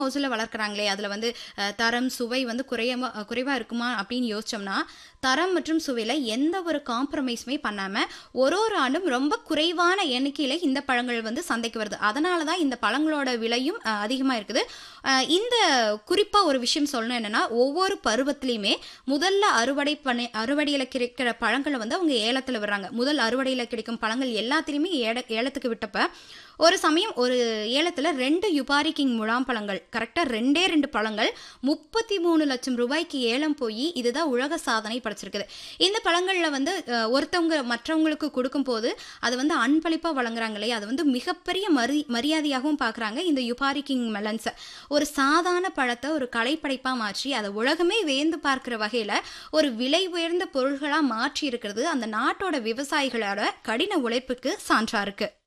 ஹவுஸில் வளர்க்குறாங்களே அதில் வந்து அஹ், தரம் சுவை வந்து குறையமா குறைவாக இருக்குமா அப்படின்னு யோசிச்சோம்னா தரம் மற்றும் சுவையில் எந்த ஒரு காம்ப்ரமைஸுமே பண்ணாமல் ஒரு ஒரு ஆண்டும் ரொம்ப குறைவான எண்ணிக்கையில் இந்த பழங்கள் வந்து சந்தைக்கு வருது அதனால தான் இந்த பழங்களோட விலையும் அதிகமாக இருக்குது அஹ், இந்த குறிப்பாக ஒரு விஷயம் சொல்லணும் என்னன்னா ஒவ்வொரு பருவத்திலையுமே முதல்ல அறுவடை பண்ணி அறுவடையில் கிடைக்கிற பழங்களை வந்து அவங்க ஏலத்தில் விடுறாங்க முதல் அறுவடையில் கிடைக்கும் பழங்கள் எல்லாத்திலையுமே ஏட ஏலத்துக்கு விட்டப்ப ஒரு சமயம் ஒரு ஏலத்தில் ரெண்டு யுபாரி கிங் முழாம்பழங்கள் கரெக்டாக ரெண்டே ரெண்டு பழங்கள் முப்பத்தி மூணு லட்சம் ரூபாய்க்கு ஏலம் போய் இதுதான் உலக சாதனை படைச்சிருக்குது இந்த பழங்களில் வந்து அஹ், ஒருத்தவங்க மற்றவங்களுக்கு கொடுக்கும்போது அதை வந்து அன்பளிப்பாக வழங்குறாங்களே அது வந்து மிகப்பெரிய மரி மரியாதையாகவும் பார்க்குறாங்க இந்த யுபாரி கிங் மெலன்ஸை ஒரு சாதாரண பழத்தை ஒரு கலைப்படைப்பாக மாற்றி அதை உலகமே வேந்து பார்க்குற வகையில் ஒரு விலை உயர்ந்த பொருள்களாக மாற்றி இருக்கிறது அந்த நாட்டோட விவசாயிகளோட கடின உழைப்புக்கு சான்றா இருக்கு